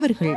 அவர்கள்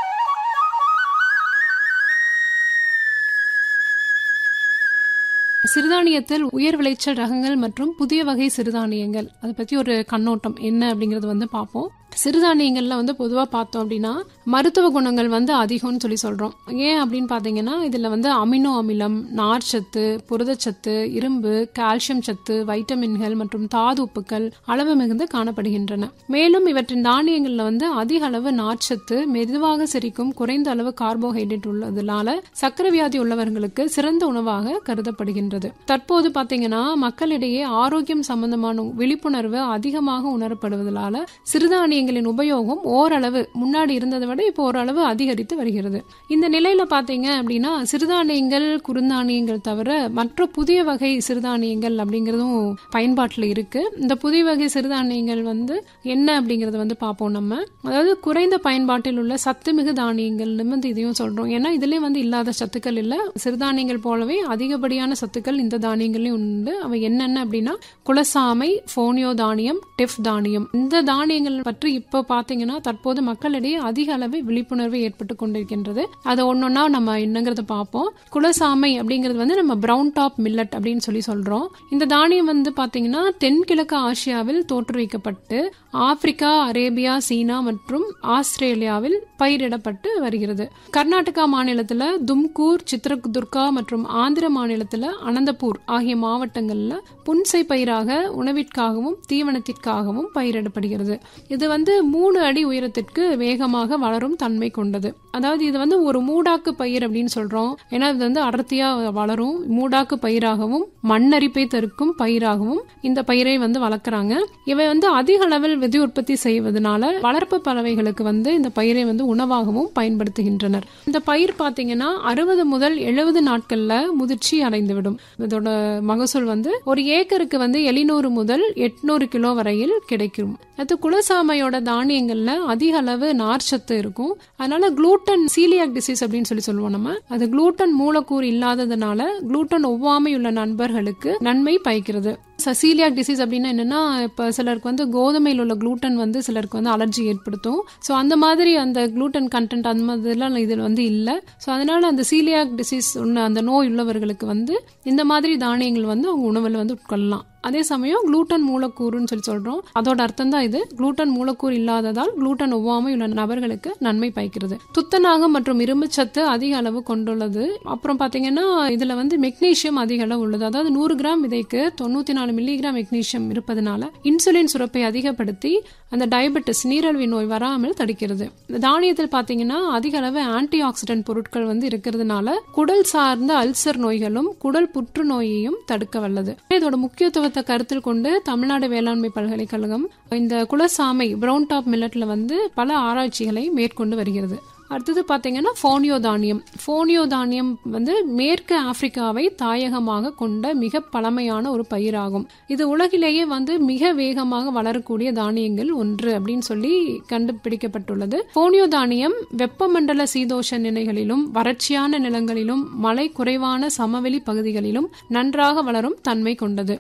சிறுதானியத்தில் உயர் விளைச்சல் ரகங்கள் மற்றும் புதிய வகை சிறுதானியங்கள் அதை பத்தி ஒரு கண்ணோட்டம் என்ன அப்படிங்கறது வந்து பார்ப்போம் சிறுதானியங்கள்ல வந்து பொதுவா பார்த்தோம் அப்படின்னா மருத்துவ குணங்கள் வந்து அதிகம்னு சொல்லி சொல்றோம் ஏன் அப்படின்னு பாத்தீங்கன்னா இதுல வந்து அமினோ அமிலம் நார்ச்சத்து புரதச்சத்து இரும்பு கால்சியம் சத்து வைட்டமின்கள் மற்றும் தாது உப்புக்கள் அளவு மிகுந்து காணப்படுகின்றன மேலும் இவற்றின் தானியங்கள்ல வந்து அதிக அளவு நார்ச்சத்து மெதுவாக செரிக்கும் குறைந்த அளவு கார்போஹைட்ரேட் உள்ளதுனால சக்கரை வியாதி உள்ளவர்களுக்கு சிறந்த உணவாக கருதப்படுகின்றது தற்போது பாத்தீங்கன்னா மக்களிடையே ஆரோக்கியம் சம்பந்தமான விழிப்புணர்வு அதிகமாக உணரப்படுவதனால சிறுதானியங்களின் உபயோகம் ஓரளவு முன்னாடி இருந்ததை விட இப்போ ஓரளவு அதிகரித்து வருகிறது இந்த நிலையில பாத்தீங்க அப்படின்னா சிறுதானியங்கள் குறுந்தானியங்கள் தவிர மற்ற புதிய வகை சிறுதானியங்கள் அப்படிங்கறதும் பயன்பாட்டில் இருக்கு இந்த புதிய வகை சிறுதானியங்கள் வந்து என்ன அப்படிங்கறத வந்து பார்ப்போம் நம்ம அதாவது குறைந்த பயன்பாட்டில் உள்ள சத்துமிகு தானியங்கள் வந்து இதையும் சொல்றோம் ஏன்னா இதுலயும் வந்து இல்லாத சத்துக்கள் இல்ல சிறுதானியங்கள் போலவே அதிகப்படியான சத்துக்கள் இந்த தானியங்களையும் உண்டு அவை என்னென்ன அப்படின்னா குலசாமை போனியோ தானியம் டெஃப் தானியம் இந்த தானியங்கள் பற்றி இப்போ பாத்தீங்கன்னா தற்போது மக்களிடையே அதிக அளவு விழிப்புணர்வு ஏற்பட்டு கொண்டிருக்கின்றது அதை ஒன்னொன்னா நம்ம என்னங்கிறத பார்ப்போம் குலசாமை அப்படிங்கிறது வந்து நம்ம பிரவுன் டாப் மில்லட் அப்படின்னு சொல்லி சொல்றோம் இந்த தானியம் வந்து பாத்தீங்கன்னா தென்கிழக்கு ஆசியாவில் தோற்றுவிக்கப்பட்டு ஆப்பிரிக்கா அரேபியா சீனா மற்றும் ஆஸ்திரேலியாவில் பயிரிடப்பட்டு வருகிறது கர்நாடகா மாநிலத்துல தும்கூர் சித்ரதுர்கா மற்றும் ஆந்திர மாநிலத்துல அனந்தபூர் ஆகிய மாவட்டங்கள்ல புன்சை பயிராக உணவிற்காகவும் தீவனத்திற்காகவும் பயிரிடப்படுகிறது இது வந்து மூணு அடி உயரத்திற்கு வேகமாக வளரும் தன்மை கொண்டது அதாவது இது வந்து ஒரு மூடாக்கு பயிர் அப்படின்னு சொல்றோம் ஏன்னா இது வந்து அடர்த்தியா வளரும் மூடாக்கு பயிராகவும் மண்ணரிப்பை தருக்கும் பயிராகவும் இந்த பயிரை வந்து வளர்க்குறாங்க இவை வந்து அதிக அளவில் விதை உற்பத்தி செய்வதனால வளர்ப்பு பறவைகளுக்கு வந்து இந்த பயிரை வந்து உணவாகவும் பயன்படுத்துகின்றனர் இந்த பயிர் பாத்தீங்கன்னா அறுபது முதல் எழுபது நாட்கள்ல முதிர்ச்சி அடைந்துவிடும் இதோட மகசூல் வந்து ஒரு ஏக்கருக்கு வந்து எழுநூறு முதல் எட்நூறு கிலோ வரையில் கிடைக்கும் அது குலசாமையோட தானியங்கள்ல அதிக அளவு நார்ச்சத்து இருக்கும் அதனால குளூட்டன் சீலியாக் டிசீஸ் அப்படின்னு சொல்லி சொல்லுவோம் நம்ம அது குளூட்டன் மூலக்கூறு இல்லாததுனால குளூட்டன் ஒவ்வாமை உள்ள நண்பர்களுக்கு நன்மை பயக்கிறது சசீலியாக் டிசீஸ் அப்படின்னா என்னன்னா இப்போ சிலருக்கு வந்து கோதுமையில் உள்ள குளூட்டன் வந்து சிலருக்கு வந்து அலர்ஜி ஏற்படுத்தும் ஸோ அந்த மாதிரி அந்த குளூட்டன் கண்டென்ட் அந்த மாதிரிலாம் இதில் வந்து இல்லை ஸோ அதனால அந்த சீலியாக் டிசீஸ் உள்ள அந்த நோய் உள்ளவர்களுக்கு வந்து இந்த மாதிரி தானியங்கள் வந்து அவங்க உணவில் வந்து உட்கொள்ளலாம் அதே சமயம் குளூட்டன் மூலக்கூறுன்னு சொல்லி சொல்றோம் அதோட அர்த்தம் தான் இது குளூட்டன் மூலக்கூறு இல்லாததால் குளூட்டன் ஒவ்வாமை உள்ள நபர்களுக்கு நன்மை பயக்கிறது துத்தநாகம் மற்றும் இரும்பு சத்து அதிக அளவு கொண்டுள்ளது அப்புறம் பாத்தீங்கன்னா இதுல வந்து மெக்னீசியம் அதிக அளவு உள்ளது அதாவது நூறு கிராம் விதைக்கு தொண்ணூத்தி நாலு மில்லிகிராம் மெக்னீசியம் இருப்பதனால இன்சுலின் சுரப்பை அதிகப்படுத்தி அந்த டயபெட்டிஸ் நீரழிவு நோய் வராமல் தடுக்கிறது இந்த தானியத்தில் பாத்தீங்கன்னா அதிக அளவு ஆன்டி ஆக்சிடென்ட் பொருட்கள் வந்து இருக்கிறதுனால குடல் சார்ந்த அல்சர் நோய்களும் குடல் புற்றுநோயையும் தடுக்க வல்லது இதோட முக்கியத்துவ தத்துவத்தை கருத்தில் கொண்டு தமிழ்நாடு வேளாண்மை பல்கலைக்கழகம் இந்த குலசாமை பிரவுன் டாப் மில்லட்ல வந்து பல ஆராய்ச்சிகளை மேற்கொண்டு வருகிறது அடுத்தது பார்த்தீங்கன்னா ஃபோனியோ தானியம் ஃபோனியோ தானியம் வந்து மேற்கு ஆப்பிரிக்காவை தாயகமாக கொண்ட மிக பழமையான ஒரு பயிராகும் இது உலகிலேயே வந்து மிக வேகமாக வளரக்கூடிய தானியங்கள் ஒன்று அப்படின்னு சொல்லி கண்டுபிடிக்கப்பட்டுள்ளது ஃபோனியோ தானியம் வெப்பமண்டல சீதோஷ நிலைகளிலும் வறட்சியான நிலங்களிலும் மழை குறைவான சமவெளி பகுதிகளிலும் நன்றாக வளரும் தன்மை கொண்டது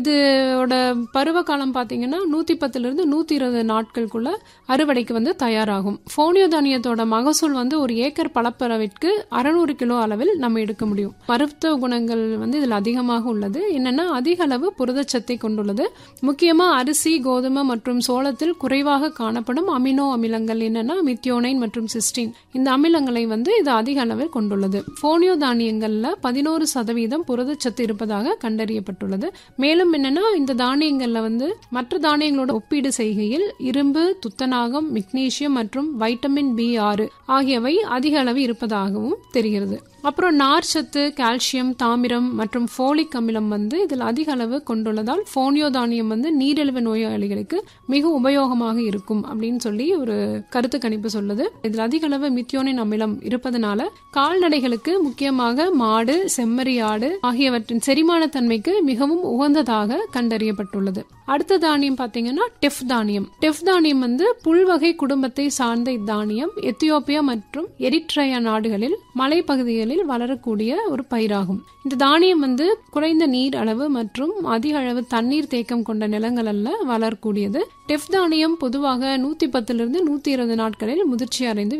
இதோட பருவ காலம் பார்த்தீங்கன்னா நூத்தி பத்துல இருந்து நூத்தி இருபது நாட்களுக்குள்ள அறுவடைக்கு வந்து தயாராகும் போனியோ தானியத்தோட மகசூல் வந்து ஒரு ஏக்கர் பலப்பரவிற்கு அறுநூறு கிலோ அளவில் நம்ம எடுக்க முடியும் மருத்துவ குணங்கள் வந்து இதுல அதிகமாக உள்ளது என்னன்னா அதிக அளவு புரதச்சத்தை கொண்டுள்ளது முக்கியமா அரிசி கோதுமை மற்றும் சோளத்தில் குறைவாக காணப்படும் அமினோ அமிலங்கள் என்னன்னா மித்தியோனைன் மற்றும் சிஸ்டின் இந்த அமிலங்களை வந்து இது அதிக அளவில் கொண்டுள்ளது போனியோ தானியங்கள்ல பதினோரு சதவீதம் புரதச்சத்து இருப்பதாக கண்டறியப்பட்டுள்ளது மேலும் மேலும் என்னன்னா இந்த தானியங்கள்ல வந்து மற்ற தானியங்களோட ஒப்பீடு செய்கையில் இரும்பு துத்தநாகம் மெக்னீசியம் மற்றும் வைட்டமின் பி ஆறு ஆகியவை அதிக அளவு இருப்பதாகவும் தெரிகிறது அப்புறம் நார்ச்சத்து கால்சியம் தாமிரம் மற்றும் ஃபோலிக் அமிலம் வந்து இதில் அதிக அளவு கொண்டுள்ளதால் போனியோ தானியம் வந்து நீரிழிவு நோயாளிகளுக்கு மிக உபயோகமாக இருக்கும் அப்படின்னு சொல்லி ஒரு கருத்து கணிப்பு சொல்லுது இதில் அதிக அளவு மித்தியோனின் அமிலம் இருப்பதனால கால்நடைகளுக்கு முக்கியமாக மாடு செம்மறி ஆடு ஆகியவற்றின் செரிமான தன்மைக்கு மிகவும் உகந்ததாக கண்டறியப்பட்டுள்ளது அடுத்த தானியம் பாத்தீங்கன்னா டெஃப் தானியம் டெஃப் தானியம் வந்து புல்வகை குடும்பத்தை சார்ந்த இத்தானியம் எத்தியோப்பியா மற்றும் எரிட்ரையா நாடுகளில் மலைப்பகுதிகளில் வளரக்கூடிய ஒரு பயிராகும் இந்த தானியம் வந்து குறைந்த நீர் அளவு மற்றும் அதிக அளவு தண்ணீர் தேக்கம் கொண்ட நிலங்களில் வளரக்கூடியது டெஃப் தானியம் பொதுவாக நூத்தி பத்திலிருந்து நூத்தி இருபது நாட்களில் முதிர்ச்சி அடைந்து